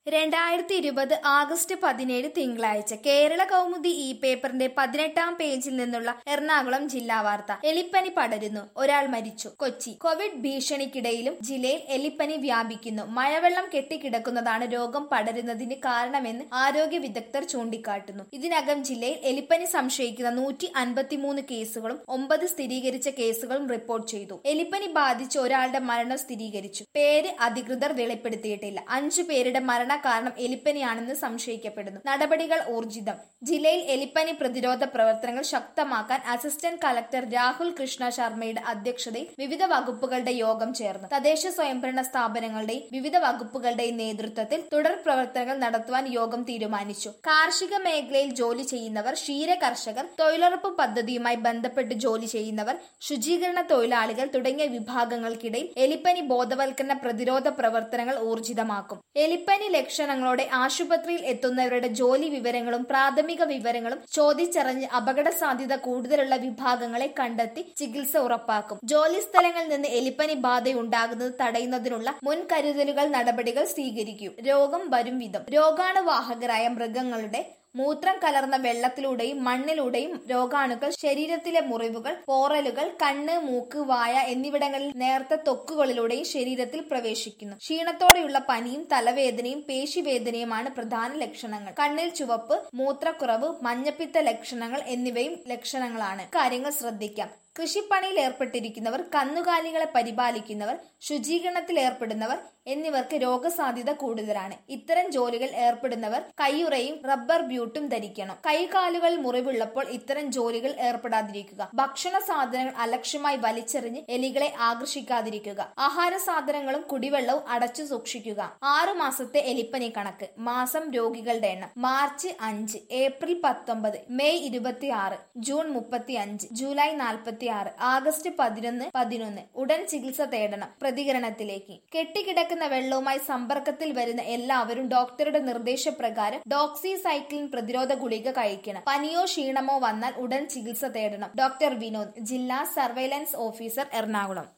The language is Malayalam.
രണ്ടായിരത്തി ഇരുപത് ആഗസ്റ്റ് പതിനേഴ് തിങ്കളാഴ്ച കേരള കൗമുദി ഈ പേപ്പറിന്റെ പതിനെട്ടാം പേജിൽ നിന്നുള്ള എറണാകുളം ജില്ലാ വാർത്ത എലിപ്പനി പടരുന്നു ഒരാൾ മരിച്ചു കൊച്ചി കോവിഡ് ഭീഷണിക്കിടയിലും ജില്ലയിൽ എലിപ്പനി വ്യാപിക്കുന്നു മഴവെള്ളം കെട്ടിക്കിടക്കുന്നതാണ് രോഗം പടരുന്നതിന് കാരണമെന്ന് ആരോഗ്യ വിദഗ്ധർ ചൂണ്ടിക്കാട്ടുന്നു ഇതിനകം ജില്ലയിൽ എലിപ്പനി സംശയിക്കുന്ന നൂറ്റി അൻപത്തിമൂന്ന് കേസുകളും ഒമ്പത് സ്ഥിരീകരിച്ച കേസുകളും റിപ്പോർട്ട് ചെയ്തു എലിപ്പനി ബാധിച്ച് ഒരാളുടെ മരണം സ്ഥിരീകരിച്ചു പേര് അധികൃതർ വെളിപ്പെടുത്തിയിട്ടില്ല അഞ്ചു പേരുടെ മരണ കാരണം എലിപ്പനിയാണെന്ന് സംശയിക്കപ്പെടുന്നു നടപടികൾ ഊർജിതം ജില്ലയിൽ എലിപ്പനി പ്രതിരോധ പ്രവർത്തനങ്ങൾ ശക്തമാക്കാൻ അസിസ്റ്റന്റ് കളക്ടർ രാഹുൽ കൃഷ്ണ ശർമ്മയുടെ അധ്യക്ഷതയിൽ വിവിധ വകുപ്പുകളുടെ യോഗം ചേർന്നു തദ്ദേശ സ്വയംഭരണ സ്ഥാപനങ്ങളുടെയും വിവിധ വകുപ്പുകളുടെയും നേതൃത്വത്തിൽ തുടർ പ്രവർത്തനങ്ങൾ നടത്തുവാൻ യോഗം തീരുമാനിച്ചു കാർഷിക മേഖലയിൽ ജോലി ചെയ്യുന്നവർ ക്ഷീര കർഷകർ തൊഴിലുറപ്പ് പദ്ധതിയുമായി ബന്ധപ്പെട്ട് ജോലി ചെയ്യുന്നവർ ശുചീകരണ തൊഴിലാളികൾ തുടങ്ങിയ വിഭാഗങ്ങൾക്കിടയിൽ എലിപ്പനി ബോധവൽക്കരണ പ്രതിരോധ പ്രവർത്തനങ്ങൾ ഊർജിതമാക്കും എലിപ്പനി ലക്ഷണങ്ങളോടെ ആശുപത്രിയിൽ എത്തുന്നവരുടെ ജോലി വിവരങ്ങളും പ്രാഥമിക വിവരങ്ങളും ചോദിച്ചറിഞ്ഞ് അപകട സാധ്യത കൂടുതലുള്ള വിഭാഗങ്ങളെ കണ്ടെത്തി ചികിത്സ ഉറപ്പാക്കും ജോലി സ്ഥലങ്ങളിൽ നിന്ന് എലിപ്പനി ബാധയുണ്ടാകുന്നത് തടയുന്നതിനുള്ള മുൻകരുതലുകൾ നടപടികൾ സ്വീകരിക്കും രോഗം വരും വിധം രോഗാണുവാഹകരായ മൃഗങ്ങളുടെ മൂത്രം കലർന്ന വെള്ളത്തിലൂടെയും മണ്ണിലൂടെയും രോഗാണുക്കൾ ശരീരത്തിലെ മുറിവുകൾ പോറലുകൾ കണ്ണ് മൂക്ക് വായ എന്നിവിടങ്ങളിൽ നേർത്ത ത്വക്കുകളിലൂടെയും ശരീരത്തിൽ പ്രവേശിക്കുന്നു ക്ഷീണത്തോടെയുള്ള പനിയും തലവേദനയും പേശിവേദനയുമാണ് പ്രധാന ലക്ഷണങ്ങൾ കണ്ണിൽ ചുവപ്പ് മൂത്രക്കുറവ് മഞ്ഞപ്പിത്ത ലക്ഷണങ്ങൾ എന്നിവയും ലക്ഷണങ്ങളാണ് കാര്യങ്ങൾ ശ്രദ്ധിക്കാം കൃഷിപ്പണിയിൽ ഏർപ്പെട്ടിരിക്കുന്നവർ കന്നുകാലികളെ പരിപാലിക്കുന്നവർ ശുചീകരണത്തിൽ ഏർപ്പെടുന്നവർ എന്നിവർക്ക് രോഗസാധ്യത കൂടുതലാണ് ഇത്തരം ജോലികൾ ഏർപ്പെടുന്നവർ കൈയുറയും റബ്ബർ ബ്യൂട്ടും ധരിക്കണം കൈകാലുകൾ മുറിവുള്ളപ്പോൾ ഇത്തരം ജോലികൾ ഏർപ്പെടാതിരിക്കുക ഭക്ഷണ സാധനങ്ങൾ അലക്ഷ്യമായി വലിച്ചെറിഞ്ഞ് എലികളെ ആകർഷിക്കാതിരിക്കുക ആഹാര സാധനങ്ങളും കുടിവെള്ളവും അടച്ചു സൂക്ഷിക്കുക ആറു മാസത്തെ എലിപ്പനി കണക്ക് മാസം രോഗികളുടെ എണ്ണം മാർച്ച് അഞ്ച് ഏപ്രിൽ പത്തൊമ്പത് മെയ് ഇരുപത്തി ആറ് ജൂൺ മുപ്പത്തി അഞ്ച് ജൂലൈ നാൽപ്പത്തി ആറ് ആഗസ്റ്റ് പതിനൊന്ന് പതിനൊന്ന് ഉടൻ ചികിത്സ തേടണം പ്രതികരണത്തിലേക്ക് കെട്ടിക്കിടക്കുന്ന വെള്ളവുമായി സമ്പർക്കത്തിൽ വരുന്ന എല്ലാവരും ഡോക്ടറുടെ നിർദ്ദേശപ്രകാരം ഡോക്സി സൈക്ലിൻ പ്രതിരോധ ഗുളിക കഴിക്കണം പനിയോ ക്ഷീണമോ വന്നാൽ ഉടൻ ചികിത്സ തേടണം ഡോക്ടർ വിനോദ് ജില്ലാ സർവൈലൻസ് ഓഫീസർ എറണാകുളം